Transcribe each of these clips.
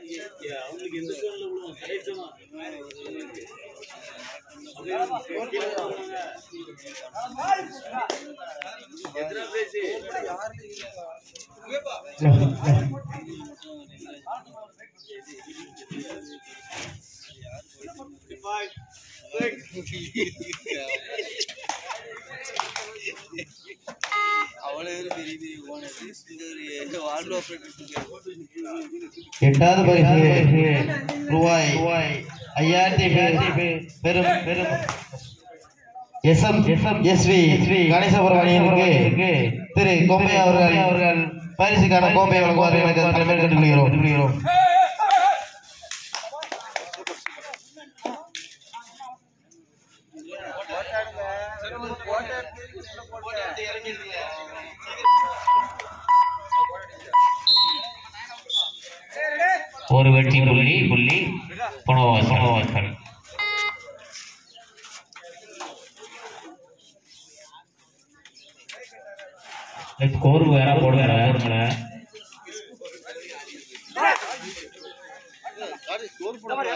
அவங்களுக்கு எந்த சூழ்நிலை விடுவோம் கிடைச்சோமா எத்தனை பேசி Five, six, அவ்வளோ பெரிய பெரிய ஓனர் இந்த ஒரு வால்வ் ஆப்ரேட்டர் எட்டாவது பரிசு ரூபாய் ஐயாயிரத்தி பெ- பெரும் பெரும் எஸ்எம் எஸ்எம் எஸ்வி கணேசபுரமணியனுக்கு திரு கோம்பை அவர்கள் அவர்கள் பரிசுக்கான கோப்பை வழங்குவார் எனக்கு தலைமையில் கட்டுகிறோம் ஒரு வெற்றி புள்ளி புள்ளி புனவாசல் ஸ்கோர் வேற போடுவேன் வேற ஸ்கோர் போட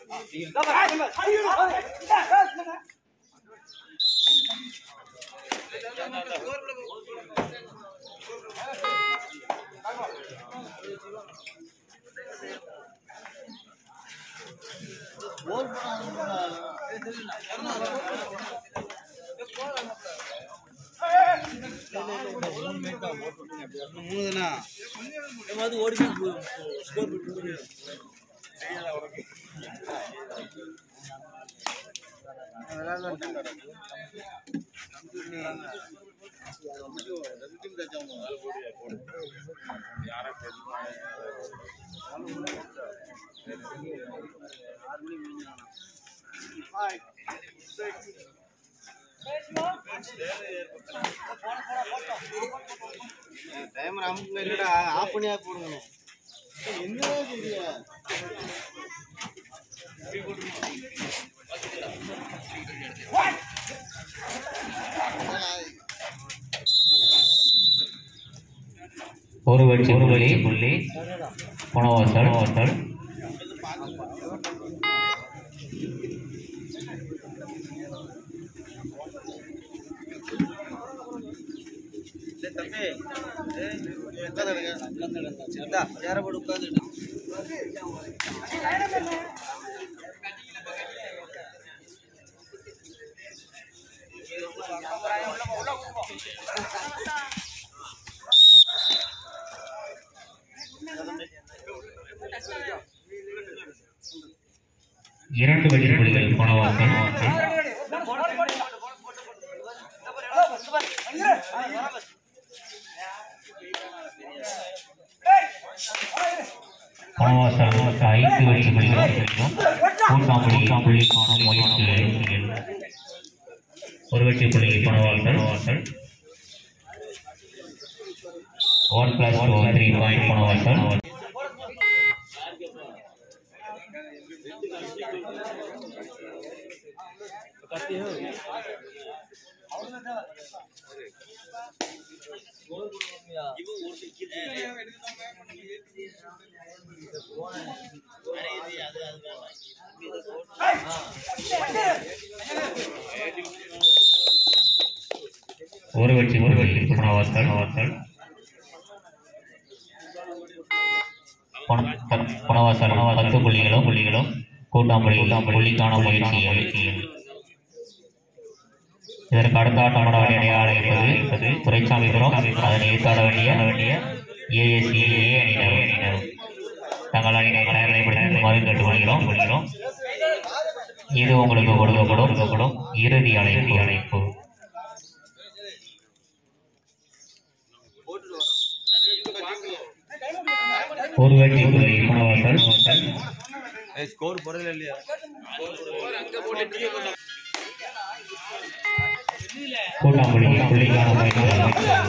மூணு தானா ஏமாவது ஓடி போய் ஸ்கோர் போட்டு டைமர் அமுக்கு இல்லடா ஆஃப் பண்ணி ஆஃப் போடுங்க என்னடா தெரியல ஒரு வெற்றி புள்ளி புள்ளி புனவாசல் வாசல் தம்பி உட்காந்துடுங்க சேர போட்டு உட்காந்துடு இரண்டு வெற்றி புள்ளிகள் புனவாசல் வாசல் புனவாசல் வாசல் ஐந்து வெற்றி புள்ளிகள் கூட்டாம்புள்ளி புள்ளி காணும் முயற்சிகள் ஒரு வெற்றி புள்ளி Punavasal Vasal one plus two three point Punavasal ஒரு வெற்றி புள்ளி புனவாசல் வாசல் புன- ப- புனவாசல் பத்து புள்ளிகளும் புள்ளிகளும் கூட்டாம்புள்ளி புள்ளிக்கான முயற்சிகள் இதற்கு அடுத்த ஆட்டமான அணியை அழைப்பது துரைசாமிபுரம் அதனை எதிர்த்தாட வேண்டிய வேண்டிய ஏஎஸ்ஏஏ அணியினர் அணியினர் தங்கள் அணியினை தயார்நிலைப்படுத்துமாறு கேட்டுக்கொள்கிறோம் கொள்கிறோம் இது உங்களுக்கு கொடுக்கப்படும் கொடுக்கப்படும் இறுதி அழைப்பு அழைப்பு ஒரு வெற்றி புள்ளி புனவாசல் வாசல் ஸ்கோர் போடுறதுல இல்லையா கூட்டாம்புள்ளி புள்ளிக்கான முயற்சிகள்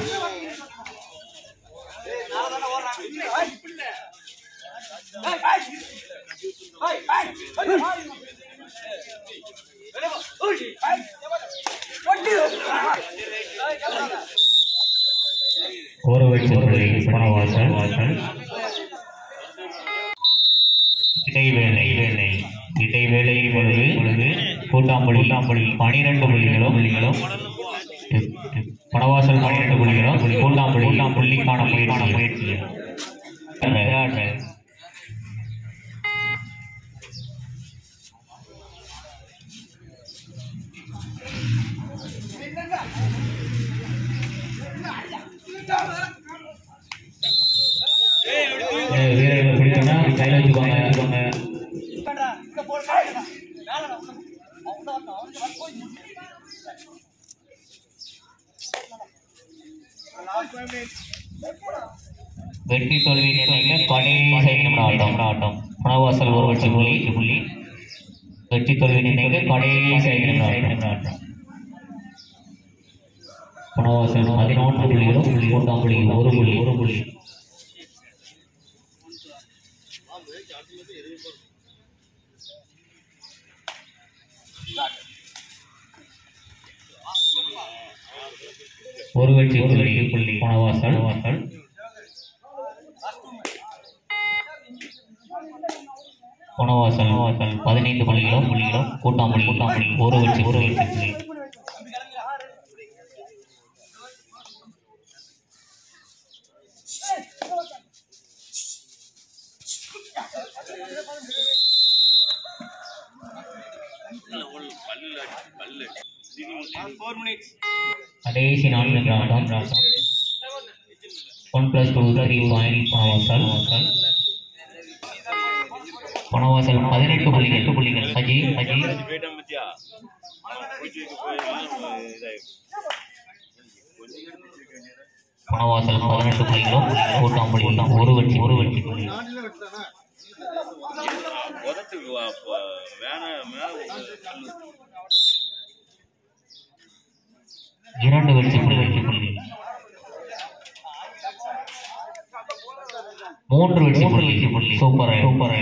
ஒரு வெற்றி புள்ளி புனவாசல் வாசல் இடைவேளை வேலை இடைவேளை பொழுது பொழுது கூட்டாம்புலி கூட்டாம்புலி பனிரெண்டு புள்ளிகளும் புள்ளிகளும் பணவாசல் பன்னிரண்டு புள்ளிகளும் கூட்டாம்புலி புள்ளிக்கான முயற்சி முயற்சி வீரர்கள் பிடிக்கணும்னா கையில் வச்சுக்கோங்க வச்சுக்கோங்க வெற்றி தோல்வி நிர்ணயிக்க கடைசி நிமிடம் ஆட்டம் ஆட்டம் பணவாசல் ஒரு வெற்றி புள்ளி புள்ளி வெற்றி தோல்வி நிர்ணயிக்க கடைசி நிமிடம் ஆட்டம் ஆட்டம் பணவாசல் பதினொன்று புள்ளிகளும் புள்ளி ஒன்றாம் புள்ளி ஒரு புள்ளி ஒரு புள்ளி ஒரு வெற்றி புள்ளி புள்ளி பணவாசல் வாசல் பணவாசல் வாசல் பதினைந்து புள்ளிகளும் புள்ளிகளும் கூட்டாம்புலி கூட்டாம்புலி ஒரு வெற்றி ஒரு வெற்றி புள்ளி ஃபோர் மினிட்ஸ் கடைசி நான்கு ஆட்டம் ஆட்டம் one plus two three point Panavasal Vasal Panavasal பதினெட்டு புள்ளிகள் எட்டு புள்ளிகள் அஜி அஜி போயிட்டான் பத்தியா பூச்சிக்கு போய் இதாயிடும் பணவாசல் பதினெட்டு புள்ளிகளும் கூட்டாம்புலி ஒரு வெற்றி ஒரு வெற்றி புள்ளி நாட்டில் வெட்டானா உதட்டுக்கு வா- ப- மேல மேல கல்லு இரண்டு வெற்றி புள்ளி வெற்றி புள்ளி மூன்று வெற்றி புள்ளி வெற்றி புள்ளி சூப்பர் சூப்பர்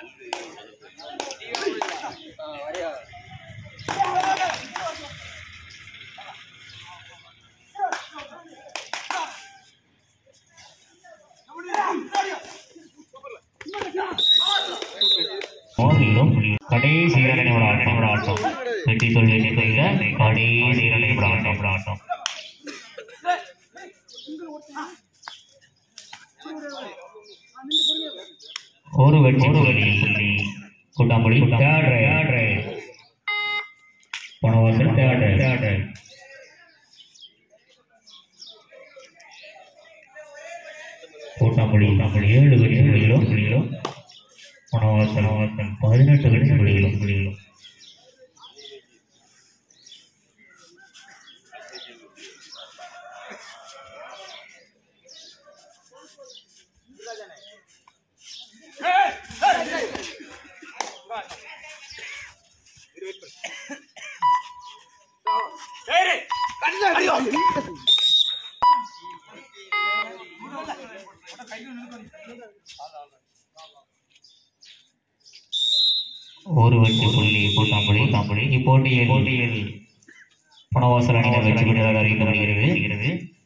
மோதிலும் கடைசி இரண்டு நிமிட ஆட்டம் ஆட்டம் வெற்றி தோல்வி வெற்றி தோல்வி கடைசி இரண்டு நிமிட ஆட்டம் ஆட்டம் ஒரு வெற்றி ஒரு வெற்றி புள்ளி Koottampuli third right right Panavasal third right third right Koottampuli Koottampuli ஏழு வெற்றி புள்ளிகளும் புள்ளிகளும் பணவாசல் பணவாசல் பதினெட்டு வெற்றி புள்ளிகளும் புள்ளிகளும் ஒரு வெற்றி புள்ளி கூட்டாம்புலி கூட்டாம்புலி இப்போட்டியில் போட்டியில் பணவாசல் அணியினர் வெற்றி பெற்றதாக அறிவிக்கப்படுகிறது